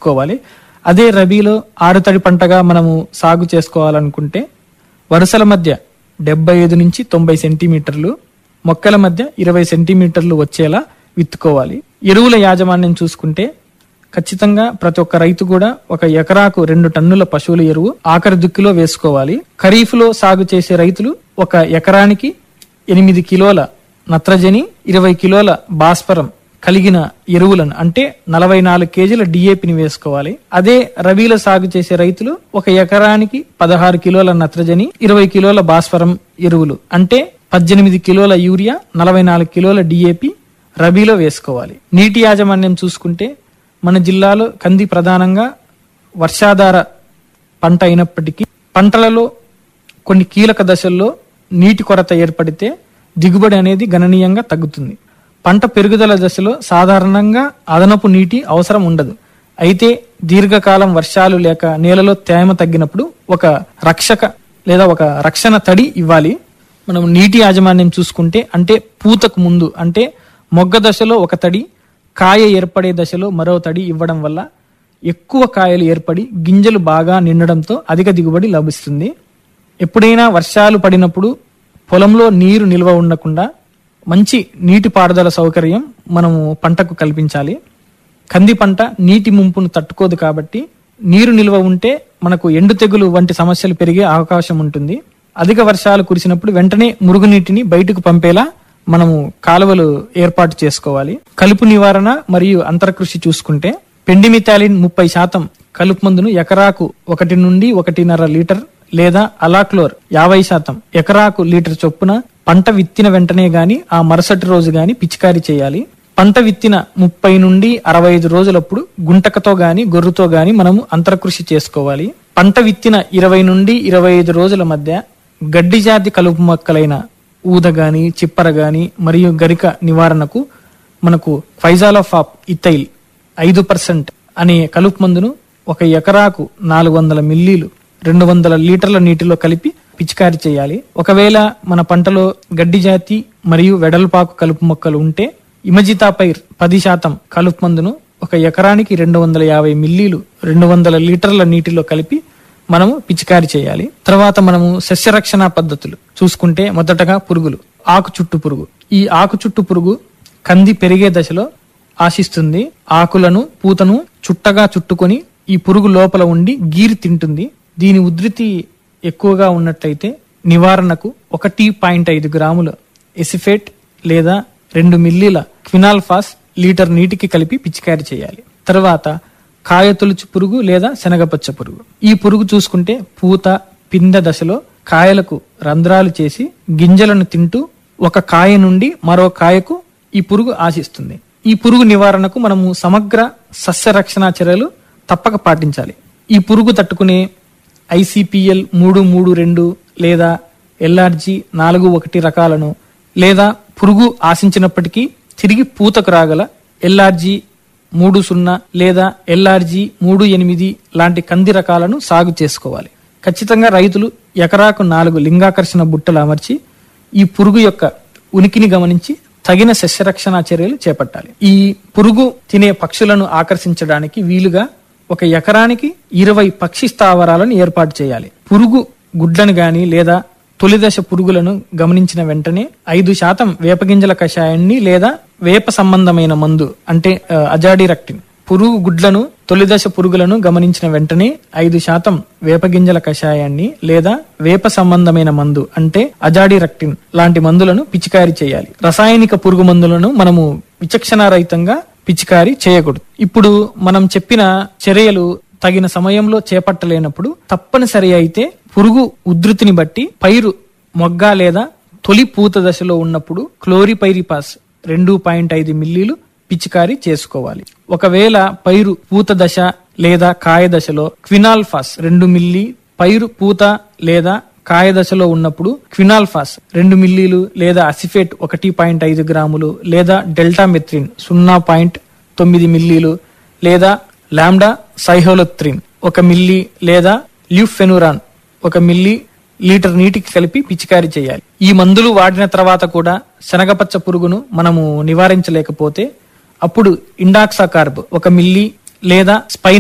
విత్తుకోవాలి అదే రబీలో ఆరుతడి పంటగా మనము సాగు చేసుకోవాలనుకుంటే వరుసల మధ్య డెబ్బై ఐదు నుంచి తొంభై సెంటీమీటర్లు మొక్కల మధ్య ఇరవై సెంటీమీటర్లు వచ్చేలా విత్తుకోవాలి ఎరువుల యాజమాన్యం చూసుకుంటే ఖచ్చితంగా ప్రతి ఒక్క రైతు కూడా ఒక ఎకరాకు రెండు టన్నుల పశువుల ఎరువు ఆఖరి దుక్కిలో వేసుకోవాలి ఖరీఫ్ లో సాగు చేసే రైతులు ఒక ఎకరానికి ఎనిమిది కిలోల నత్రజని ఇరవై కిలోల భాస్వరం కలిగిన ఎరువులను అంటే నలభై నాలుగు కేజీల డిఏపిని వేసుకోవాలి అదే రబీలో సాగు చేసే రైతులు ఒక ఎకరానికి పదహారు కిలోల నత్రజని ఇరవై కిలోల భాస్వరం ఎరువులు అంటే పద్దెనిమిది కిలోల యూరియా నలభై నాలుగు కిలోల డిఏపి రబీలో వేసుకోవాలి నీటి యాజమాన్యం చూసుకుంటే మన జిల్లాలో కంది ప్రధానంగా వర్షాధార పంట అయినప్పటికీ పంటలలో కొన్ని కీలక దశల్లో నీటి కొరత ఏర్పడితే దిగుబడి అనేది గణనీయంగా తగ్గుతుంది పంట పెరుగుదల దశలో సాధారణంగా అదనపు నీటి అవసరం ఉండదు అయితే దీర్ఘకాలం వర్షాలు లేక నేలలో తేమ తగ్గినప్పుడు ఒక రక్షక లేదా ఒక రక్షణ తడి ఇవ్వాలి మనం నీటి యాజమాన్యం చూసుకుంటే అంటే పూతకు ముందు అంటే మొగ్గ దశలో ఒక తడి కాయ ఏర్పడే దశలో మరో తడి ఇవ్వడం వల్ల ఎక్కువ కాయలు ఏర్పడి గింజలు బాగా నిండడంతో అధిక దిగుబడి లభిస్తుంది ఎప్పుడైనా వర్షాలు పడినప్పుడు పొలంలో నీరు నిల్వ ఉండకుండా మంచి నీటి పారుదల సౌకర్యం మనము పంటకు కల్పించాలి కంది పంట నీటి ముంపును తట్టుకోదు కాబట్టి నీరు నిల్వ ఉంటే మనకు ఎండు తెగులు వంటి సమస్యలు పెరిగే అవకాశం ఉంటుంది అధిక వర్షాలు కురిసినప్పుడు వెంటనే మురుగునీటిని బయటకు పంపేలా మనము కాలువలు ఏర్పాటు చేసుకోవాలి కలుపు నివారణ మరియు అంతరకృషి చూసుకుంటే పెండిమిథాలిన్ ముప్పై శాతం కలుపు మందును ఎకరాకు ఒకటి నుండి ఒకటిన్నర లీటర్ లేదా అలాక్లోర్ యాభై శాతం ఎకరాకు లీటర్ చొప్పున పంట విత్తిన వెంటనే గాని ఆ మరుసటి రోజు గాని పిచికారీ చేయాలి పంట విత్తిన ముప్పై నుండి అరవై ఐదు రోజులప్పుడు గుంటకతో గాని గొర్రుతో గాని మనము అంతరకృషి చేసుకోవాలి పంట విత్తిన ఇరవై నుండి ఇరవై ఐదు రోజుల మధ్య గడ్డి జాతి కలుపు మొక్కలైన ఊద గాని చిప్పర గాని మరియు గరిక నివారణకు మనకు ఫైజాలోఫాప్ ఇథైల్ ఐదు పర్సెంట్ అనే కలుపు మందును ఒక ఎకరాకు నాలుగు వందల మిల్లీలు రెండు వందల లీటర్ల నీటిలో కలిపి పిచికారీ చేయాలి ఒకవేళ మన పంటలో గడ్డి జాతి మరియు వెడల్పాకు కలుపు మొక్కలు ఉంటే ఇమజితాపైర్ పది శాతం కలుపు మందును ఒక ఎకరానికి రెండు వందల యాభై మిల్లీలు రెండు వందల లీటర్ల నీటిలో కలిపి మనము పిచికారి చేయాలి తర్వాత మనము సస్యరక్షణ పద్ధతులు చూసుకుంటే మొదటగా పురుగులు ఆకు చుట్టు పురుగు ఈ ఆకు చుట్టు పురుగు కంది పెరిగే దశలో ఆశిస్తుంది ఆకులను పూతను చుట్టగా చుట్టుకొని ఈ పురుగు లోపల ఉండి గీరి తింటుంది దీని ఉధృతి ఎక్కువగా ఉన్నట్లయితే నివారణకు ఒకటి పాయింట్ ఐదు గ్రాముల ఎసిఫేట్ లేదా రెండు మిల్లీల క్వినాల్ఫాస్ లీటర్ నీటికి కలిపి పిచికారీ చేయాలి తర్వాత కాయ తొలుచు పురుగు లేదా శనగపచ్చ పురుగు ఈ పురుగు చూసుకుంటే పూత పిందె దశలో కాయలకు రంధ్రాలు చేసి గింజలను తింటూ ఒక కాయ నుండి మరో కాయకు ఈ పురుగు ఆశిస్తుంది ఈ పురుగు నివారణకు మనము సమగ్ర సస్య రక్షణ చర్యలు తప్పక పాటించాలి ఈ పురుగు తట్టుకునే ఐసిపిఎల్ మూడు మూడు రెండు లేదా ఎల్ఆర్జి నాలుగు ఒకటి రకాలను లేదా పురుగు ఆశించినప్పటికీ తిరిగి పూతకు రాగల ఎల్ఆర్జి మూడు సున్నా లేదా ఎల్ఆర్జి మూడు ఎనిమిది లాంటి కంది రకాలను సాగు చేసుకోవాలి ఖచ్చితంగా రైతులు ఎకరాకు నాలుగు లింగాకర్షణ బుట్టలు అమర్చి ఈ పురుగు యొక్క ఉనికిని గమనించి తగిన సస్యరక్షణ చర్యలు చేపట్టాలి ఈ పురుగు తినే పక్షులను ఆకర్షించడానికి వీలుగా ఒక ఎకరానికి ఇరవై పక్షి స్థావరాలను ఏర్పాటు చేయాలి పురుగు గుడ్లను గాని లేదా తొలిదశ పురుగులను గమనించిన వెంటనే ఐదు శాతం వేపగింజల కషాయాన్ని లేదా వేప సంబంధమైన మందు అంటే అజాడిరక్టిన్ పురుగు గుడ్లను తొలిదశ పురుగులను గమనించిన వెంటనే ఐదు శాతం వేపగింజల కషాయాన్ని లేదా వేప సంబంధమైన మందు అంటే అజాడిరక్టిన్ లాంటి మందులను పిచికారీ చేయాలి రసాయనిక పురుగు మందులను మనము విచక్షణారహితంగా పిచికారీ చేయకూడదు ఇప్పుడు మనం చెప్పిన చర్యలు తగిన సమయంలో చేపట్టలేనప్పుడు తప్పనిసరి అయితే పురుగు ఉధృతిని బట్టి పైరు మొగ్గ లేదా తొలి పూత దశలో ఉన్నప్పుడు క్లోరిపైరిపాస్ రెండు పాయింట్ ఐదు మిల్లీలు పిచికారీ చేసుకోవాలి ఒకవేళ పైరు పూత దశ లేదా కాయ దశలో క్వినాల్ఫాస్ రెండు మిల్లీ పైరు పూత లేదా కాయ దశలో ఉన్నప్పుడు క్వినాల్ఫాస్ రెండు మిల్లీలు లేదా అసిఫేట్ ఒకటి పాయింట్ ఐదు గ్రాములు లేదా డెల్టా మెత్రిన్ సున్నా పాయింట్ తొమ్మిది మిల్లీలు లేదా లాండా సైహోలత్రిన్ ఒక మిల్లీ లేదా ల్యూఫెనురాన్ ఒక మిల్లీ లీటర్ నీటికి కలిపి పిచికారీ చేయాలి ఈ మందులు వాడిన తర్వాత కూడా శనగపచ్చ పురుగును మనము నివారించలేకపోతే అప్పుడు ఇండాక్సాకార్బ్ ఒక మిల్లీ లేదా స్పైన్